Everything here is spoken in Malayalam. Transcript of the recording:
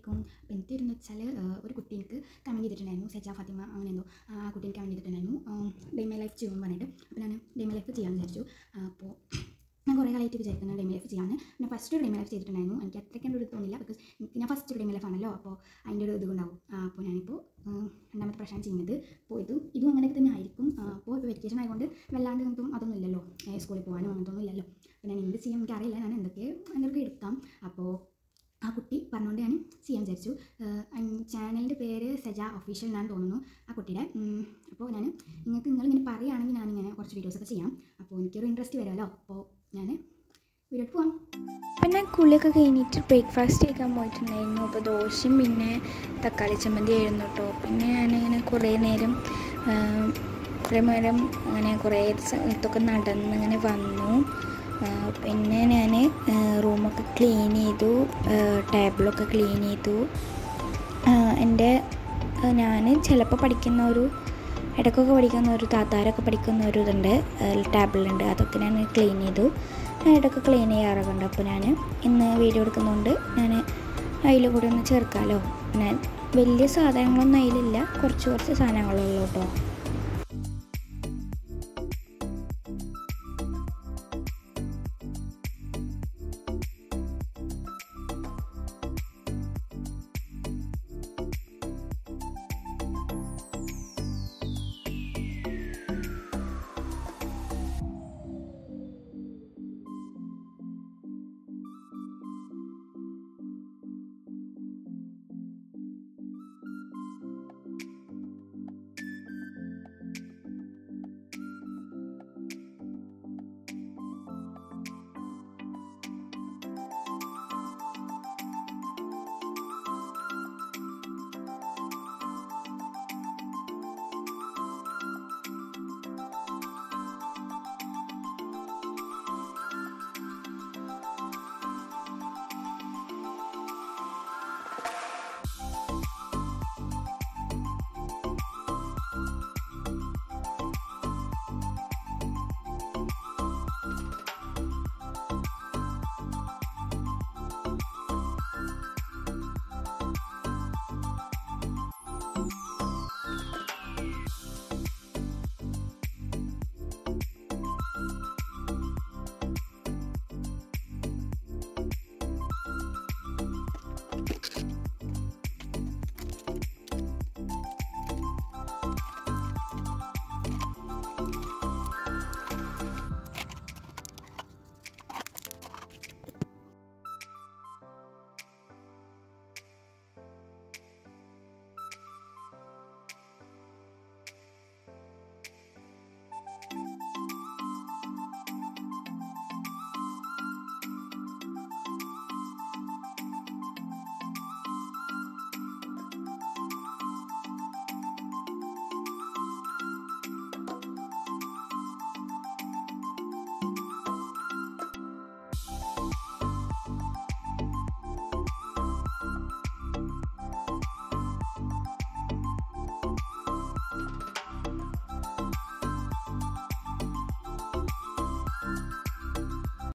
അലൈക്കും അപ്പോൾ എനിക്ക് വരുന്ന വെച്ചാൽ ഒരു കുട്ടി എനിക്ക് കമൻറ്റ് ചെയ്തിട്ടുണ്ടായിരുന്നു സെജ ഫാത്തിമ അങ്ങനെ എന്തോ ആ കുട്ടി എനിക്ക് കമൻറ്റ് ചെയ്തിട്ടുണ്ടായിരുന്നു ഡെയ്മ ലൈഫ് ചെയ്യുമെന്ന് പറഞ്ഞിട്ട് അപ്പോൾ ഞാൻ ഡെയ്മ ലൈഫ് ചെയ്യാമെന്ന് വിചാരിച്ചു അപ്പോൾ ഞാൻ കുറേ കാലമായിട്ട് വിചാരിക്കുന്നത് ഡെയ്മ ലൈഫ് ചെയ്യാമെന്ന് ഞാൻ ഫസ്റ്റ് ഒരു ഡെയ്മ ലൈഫ് ചെയ്തിട്ടുണ്ടായിരുന്നു എനിക്ക് അത്രയ്ക്ക് ഒരു തോന്നില്ല ബിക്കോസ് ഞാൻ ഫസ്റ്റ് ഒരു ഡെയ്മ ലൈഫ് ആണല്ലോ അപ്പോൾ അതിൻ്റെ ഒരു ഇത് ഉണ്ടാവും അപ്പോൾ ഞാനിപ്പോൾ രണ്ടാമത്തെ പ്രാവശ്യം ചെയ്യുന്നത് അപ്പോൾ ഇതും ഇതും അങ്ങനെയൊക്കെ തന്നെ ആയിരിക്കും ആ, അപ്പോൾ ഇപ്പോൾ വെക്കേഷൻ ആയതുകൊണ്ട് വല്ലാണ്ട് ഒന്നും അതൊന്നും ഇല്ലല്ലോ ഏ, സ്കൂളിൽ പോകാനും അങ്ങനത്തെ ഒന്നും ഇല്ലല്ലോ അപ്പോൾ ഞാൻ എന്ത് ചെയ്യാൻ എനിക്കറിയില്ല ഞാൻ എന്തൊക്കെ എന്തൊക്കെ എടുക്കാം അപ്പോൾ ആ കുട്ടി പറഞ്ഞുകൊണ്ട് ഞാൻ ചെയ്യാൻ വിചാരിച്ചു ചാനലിൻ്റെ പേര് സെജ ഒഫീഷ്യൽ എന്നാണ് തോന്നുന്നു ആ കുട്ടിയുടെ ഉം, അപ്പോൾ ഞാൻ നിങ്ങൾക്ക് നിങ്ങളിങ്ങനെ പറയുകയാണെങ്കിൽ ഞാനിങ്ങനെ കുറച്ച് വീഡിയോസൊക്കെ ചെയ്യാം അപ്പോൾ എനിക്കൊരു ഇൻട്രസ്റ്റ് വരുമല്ലോ അപ്പോൾ ഞാൻ വീഡിയോ പോവാം പിന്നെ കുളിയൊക്കെ കഴിഞ്ഞിട്ട് ബ്രേക്ക്ഫാസ്റ്റ് കഴിക്കാൻ പോയിട്ടുണ്ടായിരുന്നു അപ്പോൾ ദോശയും പിന്നെ തക്കാളി ചമ്മന്തി ആയിരുന്നു കേട്ടോ പിന്നെ ഞാനിങ്ങനെ കുറേ നേരം ആ, കുറേ നേരം അങ്ങനെ കുറേ സ്ഥലത്തൊക്കെ നടന്ന് ഇങ്ങനെ വന്നു ആ, പിന്നെ ഞാൻ റൂമൊക്കെ ക്ലീൻ ചെയ്തു ടേബിളൊക്കെ ക്ലീൻ ചെയ്തു ആ, എൻ്റെ ഞാൻ ചിലപ്പോൾ പഠിക്കുന്ന ഒരു ഇടയ്ക്കൊക്കെ പഠിക്കുന്ന ഒരു താത്താരൊക്കെ പഠിക്കുന്ന ഒരു ഇതുണ്ട് ടാബിളുണ്ട് അതൊക്കെ ഞാൻ ക്ലീൻ ചെയ്തു ഞാൻ ഇടയ്ക്ക് ക്ലീൻ ചെയ്യാറൊക്കെ ഉണ്ട് അപ്പോൾ ഞാൻ ഇന്ന് വീഡിയോ എടുക്കുന്നതുകൊണ്ട് ഞാൻ അതിൽ കൂടി ഒന്ന് ചേർക്കാമല്ലോ ഞാൻ വലിയ സാധനങ്ങളൊന്നും അതിലില്ല കുറച്ച് കുറച്ച് സാധനങ്ങളുള്ളൂ കേട്ടോ